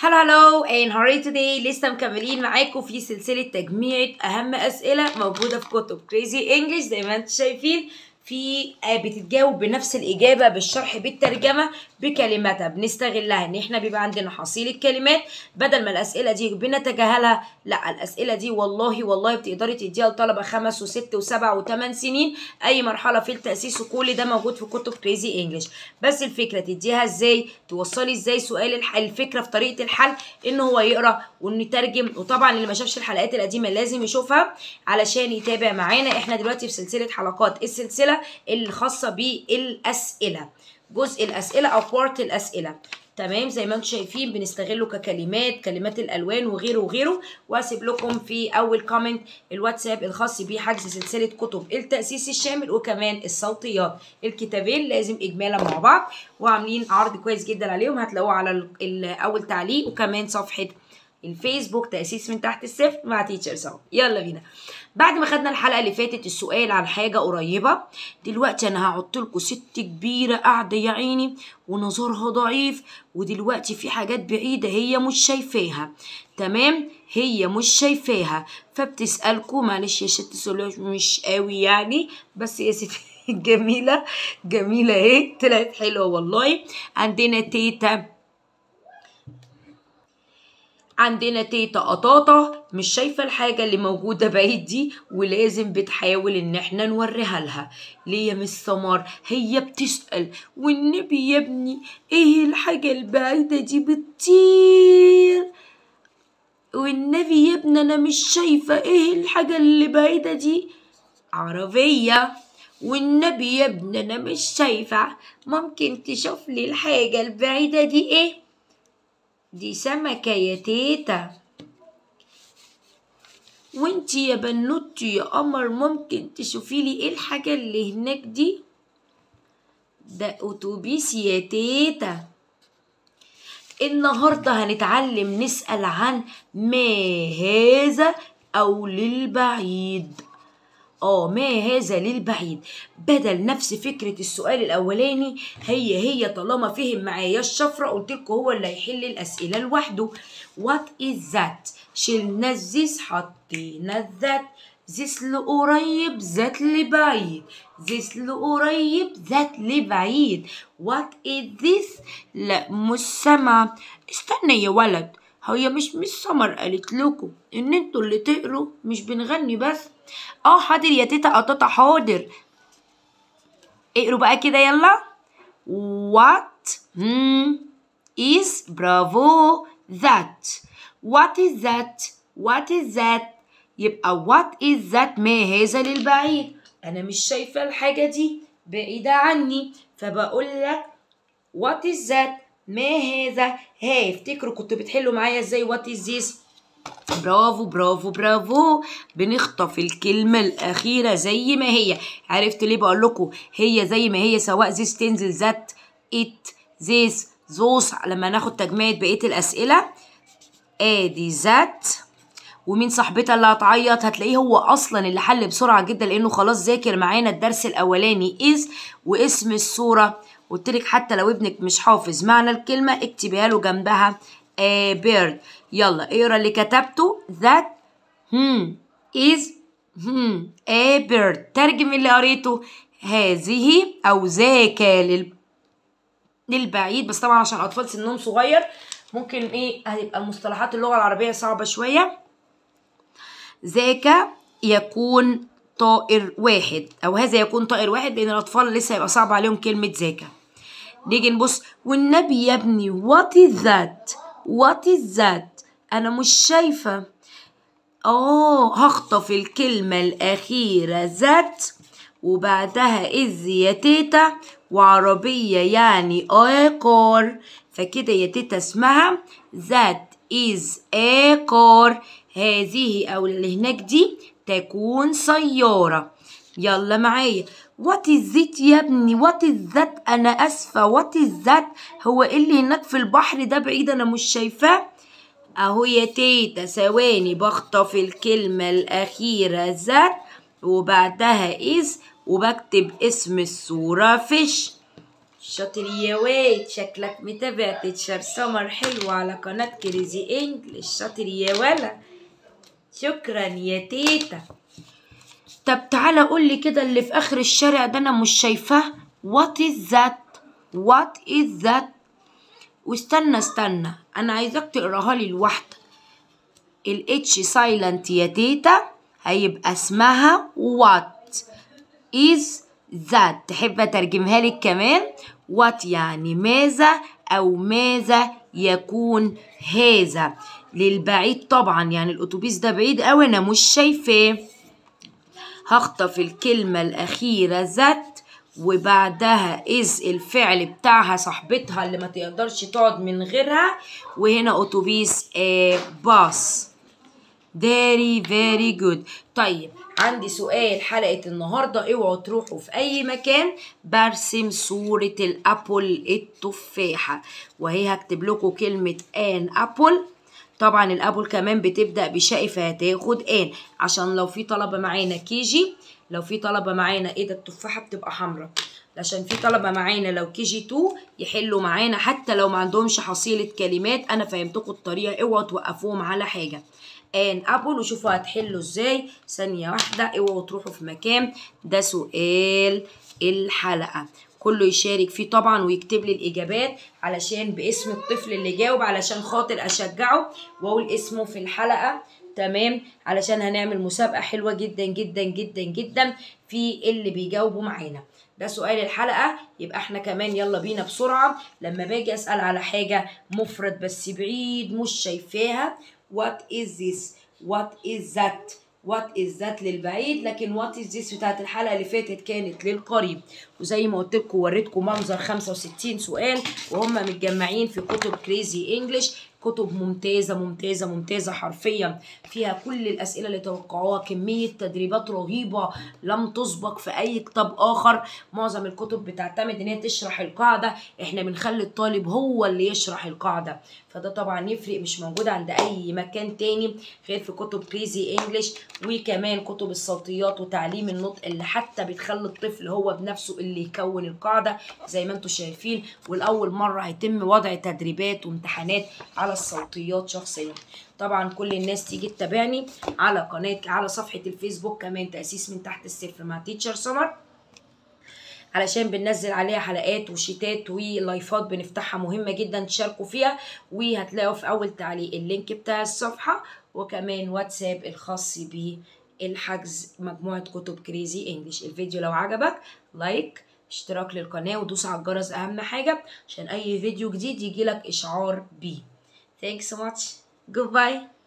هلو هلو and how are you today لسه مكملين معاكم في سلسلة تجميع أهم أسئلة موجودة في كتب كريزي انجلش زي ما انتم شايفين في آه، بتتجاوب بنفس الإجابة بالشرح بالترجمة بكلماتها بنستغلها إن إحنا بيبقى عندنا حصيلة كلمات بدل ما الأسئلة دي بنتجاهلها لا الأسئلة دي والله والله بتقدري تديها لطلبة خمس وست وسبع وثمان سنين أي مرحلة في التأسيس وكل ده موجود في كتب كريزي انجلش بس الفكرة تديها إزاي توصلي إزاي سؤال الح... الفكرة في طريقة الحل إن هو يقرأ وإنه يترجم وطبعا اللي ما شافش الحلقات القديمة لازم يشوفها علشان يتابع معانا إحنا دلوقتي في سلسلة حلقات السلسلة اللي خاصة بالأسئلة جزء الأسئلة أو بارت الأسئلة تمام زي ما انتم شايفين بنستغله ككلمات كلمات الالوان وغيره وغيره واسيب لكم في اول كومنت الواتساب الخاص بحجز سلسله كتب التاسيس الشامل وكمان الصوتيات الكتابين لازم اجمالا مع بعض وعاملين عرض كويس جدا عليهم هتلاقوه على ال- ال- اول تعليق وكمان صفحه الفيسبوك تأسيس من تحت الصفر مع تيتشرز اهو يلا بينا بعد ما خدنا الحلقة اللي فاتت السؤال عن حاجة قريبة دلوقتي أنا هحط لكم ست كبيرة قاعدة يا عيني ونظرها ضعيف ودلوقتي في حاجات بعيدة هي مش شايفاها تمام هي مش شايفاها فبتسألكم معلش يا ست سؤال مش قوي يعني بس يا ست جميلة جميلة اهي طلعت حلوة والله عندنا تيتا عندنا تيتا قطاطة مش شايفة الحاجة اللي موجودة بعيد دي ولازم بتحاول ان احنا نوريها لها ليه يا مس سمر هي بتسأل والنبي يا ابني ايه الحاجة البعيدة دي بتطير والنبي يا ابني انا مش شايفة ايه الحاجة اللي بعيدة دي عربية والنبي يا ابني انا مش شايفة ممكن تشوف لي الحاجة البعيدة دي ايه دي سمكة يا تيتا وانتي يا بنوتي يا قمر ممكن تشوفي لي ايه الحاجة اللي هناك دي ده اتوبيس يا تيتا النهاردة هنتعلم نسأل عن ما هذا أو للبعيد اه ما هذا للبعيد بدل نفس فكرة السؤال الأولاني هي هي طالما فهم معايا الشفرة قلت لكم هو اللي هيحل الأسئلة لوحده what is that شلنا الزيس حطينا الذات ذس لقريب ذات لبعيد ذس لقريب ذات لبعيد what is this لا مش سامعة استنى يا ولد هي مش مش سمر قالت لكم ان انتوا اللي تقروا مش بنغني بس اه حاضر يا تيتا قطاطا حاضر اقروا بقى كده يلا what hmm, is bravo that what is that what is that يبقى what is that ما هذا للبعيد انا مش شايفه الحاجه دي بعيده عني فبقول لك what is that ما هذا ها افتكروا كنتوا بتحلوا معايا ازاي what is this برافو برافو برافو بنخطف الكلمة الأخيرة زي ما هي عرفت ليه بقول لكم هي زي ما هي سواء this تنزل ذات it this those لما ناخد تجميع بقية الأسئلة ادي ذات ومين صاحبتها اللي هتعيط هتلاقيه هو اصلا اللي حل بسرعه جدا لانه خلاص ذاكر معانا الدرس الاولاني از واسم الصوره قلت لك حتى لو ابنك مش حافظ معنى الكلمه اكتبيها له جنبها a bird يلا اقرا اللي كتبته that hmm is hmm a bird ترجم اللي قريته هذه او ذاك لل للبعيد بس طبعا عشان اطفال سنهم صغير ممكن ايه هتبقى المصطلحات اللغه العربيه صعبه شويه ذاك يكون طائر واحد او هذا يكون طائر واحد لان الاطفال لسه هيبقى صعب عليهم كلمه ذاك نيجي نبص والنبي يا ابني what is that what is that انا مش شايفه اه هخطف الكلمه الاخيره ذات وبعدها إز يا تيتا وعربية يعني آقار فكده يا تيتا اسمها ذات إز آقار هذه أو اللي هناك دي تكون سيارة يلا معايا وات از ذات يا ابني وات از ذات انا اسفه وات از ذات هو ايه اللي هناك في البحر ده بعيد انا مش شايفاه اهو يا تيتا ثواني بخطف الكلمة الأخيرة ذات وبعدها إز وبكتب اسم الصورة فيش شاطر يا واد شكلك متابع تيتشر سمر حلو على قناة كريزي انجلش شاطر يا ولا شكرا يا تيتا طب تعالى قول لي كده اللي في اخر الشارع ده انا مش شايفاه what is that what is that واستنى استنى انا عايزاك تقراها لي لوحدك الاتش سايلنت يا تيتا هيبقى اسمها what is that تحب اترجمها لك كمان what يعني ماذا او ماذا يكون هذا للبعيد طبعا يعني الاتوبيس ده بعيد قوي انا مش شايفاه هخطف الكلمة الأخيرة ذات وبعدها إز الفعل بتاعها صاحبتها اللي ما تقدرش تقعد من غيرها وهنا أتوبيس آه باص very very good طيب عندي سؤال حلقة النهاردة اوعوا تروحوا في أي مكان برسم صورة الأبل التفاحة وهي هكتب لكم كلمة ان أبل طبعا الابل كمان بتبدا بشقي فهتاخد ان عشان لو في طلبه معانا كيجي لو في طلبه معانا ايه ده التفاحه بتبقى حمراء عشان في طلبه معانا لو كي جي 2 يحلوا معانا حتى لو ما عندهمش حصيله كلمات انا فهمتكم الطريقه اوعوا توقفوهم على حاجه ان ابل وشوفوا هتحلوا ازاي ثانيه واحده اوعوا تروحوا في مكان ده سؤال الحلقه كله يشارك فيه طبعا ويكتب لي الاجابات علشان باسم الطفل اللي جاوب علشان خاطر اشجعه واقول اسمه في الحلقه تمام علشان هنعمل مسابقه حلوه جدا جدا جدا جدا في اللي بيجاوبوا معانا ده سؤال الحلقه يبقى احنا كمان يلا بينا بسرعه لما باجي اسال على حاجه مفرد بس بعيد مش شايفاها what is this what is that وات از ذات للبعيد لكن وات از ذس بتاعت الحلقه اللي فاتت كانت للقريب وزي ما قلت لكم وريتكم منظر 65 سؤال وهم متجمعين في كتب كريزي انجلش كتب ممتازة ممتازة ممتازة حرفيا فيها كل الأسئلة اللي توقعوها كمية تدريبات رهيبة لم تسبق في أي كتاب آخر معظم الكتب بتعتمد إن هي تشرح القاعدة إحنا بنخلي الطالب هو اللي يشرح القاعدة فده طبعا يفرق مش موجود عند أي مكان تاني غير في كتب كريزي انجلش وكمان كتب الصوتيات وتعليم النطق اللي حتى بتخلي الطفل هو بنفسه اللي يكون القاعدة زي ما انتم شايفين والأول مرة هيتم وضع تدريبات وامتحانات على الصوتيات شخصيا طبعا كل الناس تيجي تتابعني على قناة على صفحة الفيسبوك كمان تأسيس من تحت الصفر مع تيتشر سمر علشان بننزل عليها حلقات وشيتات ولايفات بنفتحها مهمة جدا تشاركوا فيها وهتلاقوا في أول تعليق اللينك بتاع الصفحة وكمان واتساب الخاص بالحجز مجموعة كتب كريزي انجلش الفيديو لو عجبك لايك اشتراك للقناة ودوس على الجرس أهم حاجة عشان أي فيديو جديد يجيلك إشعار بيه Thanks so much. Goodbye.